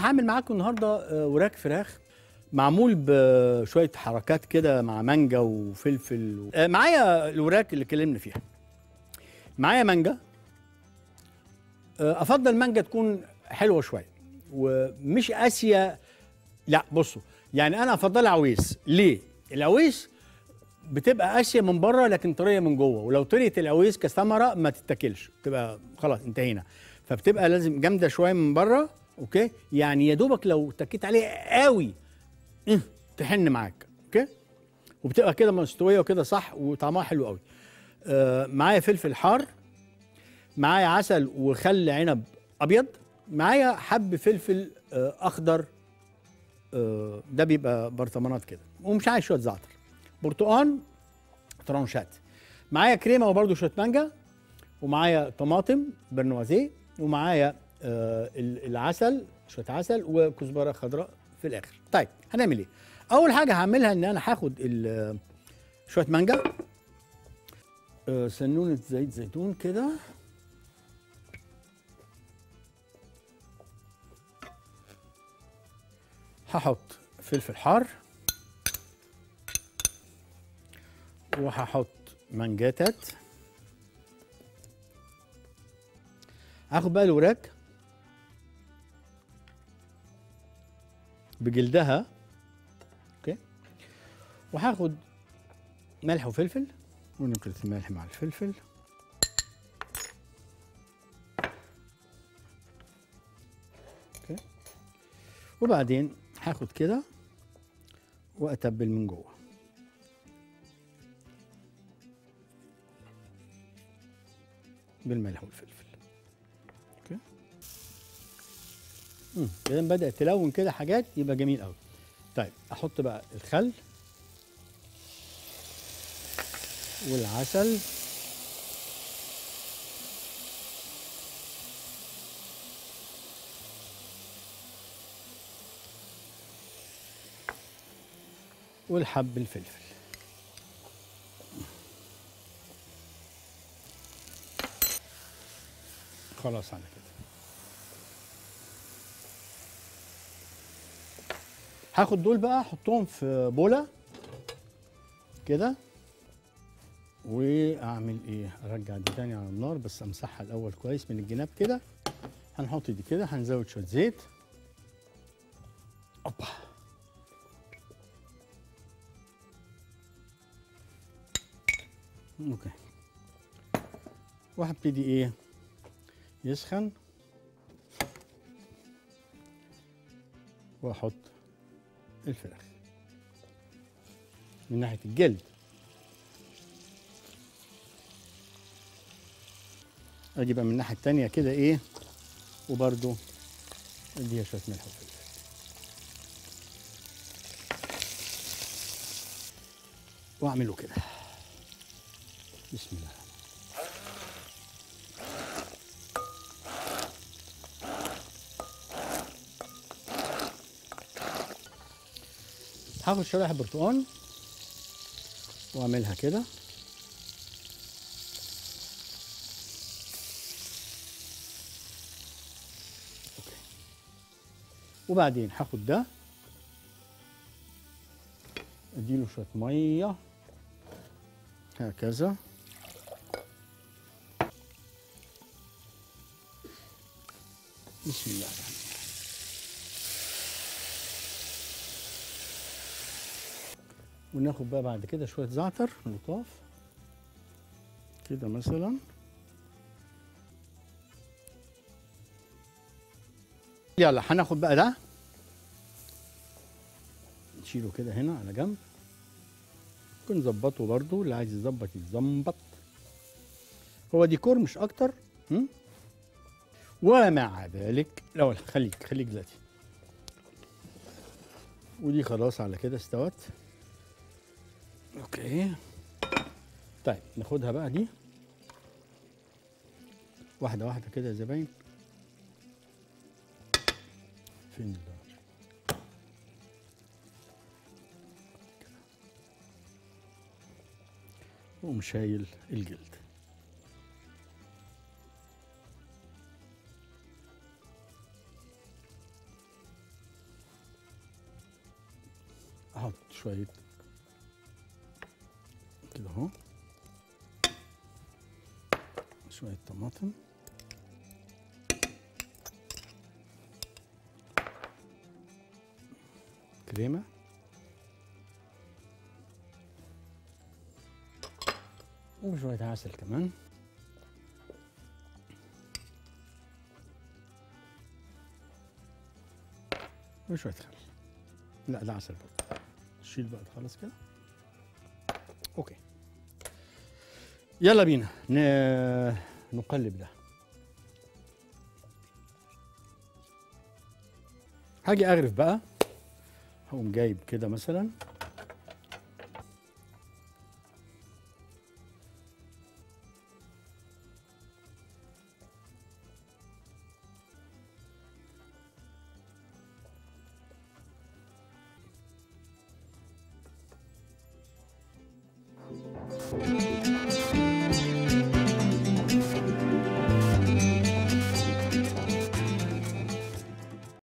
هعمل معاكم النهارده آه، وراك فراخ معمول بشويه حركات كده مع مانجا وفلفل و... آه، معايا الوراك اللي اتكلمنا فيها معايا مانجا آه، افضل مانجا تكون حلوه شويه ومش قاسيه لا بصوا يعني انا افضلها عويس ليه العويس بتبقى قاسيه من بره لكن طريه من جوه ولو طريت العويس كثمره ما تتاكلش تبقى خلاص انتهينا فبتبقى لازم جامده شويه من بره اوكي يعني يا دوبك لو تكيت عليه قوي اه، تحن معاك اوكي وبتبقى كده مستويه وكده صح وطعمها حلو قوي آه معايا فلفل حار معايا عسل وخل عنب ابيض معايا حب فلفل آه اخضر آه ده بيبقى برطمانات كده ومش عايز شويه زعتر برتقان ترانشات معايا كريمه وبرده شويه مانجا ومعايا طماطم برنوازيه ومعايا آه ال- العسل شويه عسل وكزبره خضراء في الاخر طيب هنعمل ايه اول حاجه هعملها ان انا هاخد ال- شويه مانجا آه سنونه زيت زيتون كده هحط فلفل حار وهحط مانجاتات هاخد بقى الوراك بجلدها اوكي وهاخد ملح وفلفل ونقلة الملح مع الفلفل اوكي وبعدين هاخد كده واتبل من جوه بالملح والفلفل اوكي امم كده بدات تلون كده حاجات يبقى جميل قوي طيب احط بقى الخل والعسل والحب الفلفل خلاص على كده هاخد دول بقى احطهم في بوله كده واعمل ايه ارجع دي تاني على النار بس امسحها الاول كويس من الجناب كده هنحط دي كده هنزود شويه زيت اوبا اوكي وهبتدي ايه يسخن واحط الفراخ من ناحيه الجلد اجي بقى من الناحيه التانيه كده ايه وبرده اديها شويه ملح وفلفل واعمله كده بسم الله هاخد شرايح برتقال واعملها كده اوكي وبعدين هاخد ده اديله شويه ميه هكذا بسم الله الرحمن الرحيم وناخد بقى بعد كده شويه زعتر لطاف كده مثلا يلا هناخد بقى ده نشيله كده هنا على جنب ممكن نظبطه برضو اللي عايز يظبط يتظبط هو ديكور مش اكتر م? ومع ذلك الاول خليك خليك دلوقتي ودي خلاص على كده استوت اوكي طيب ناخدها بقى دي واحده واحده كده يا زباين فين ده وقوم شايل الجلد احط شويه كده اهو شويه طماطم كريمه وشويه عسل كمان وشويه خل لا ده عسل برضه شيل بقى خلاص كده اوكي يلا بينا ن... نقلب ده هاجي اغرف بقى هقوم جايب كده مثلا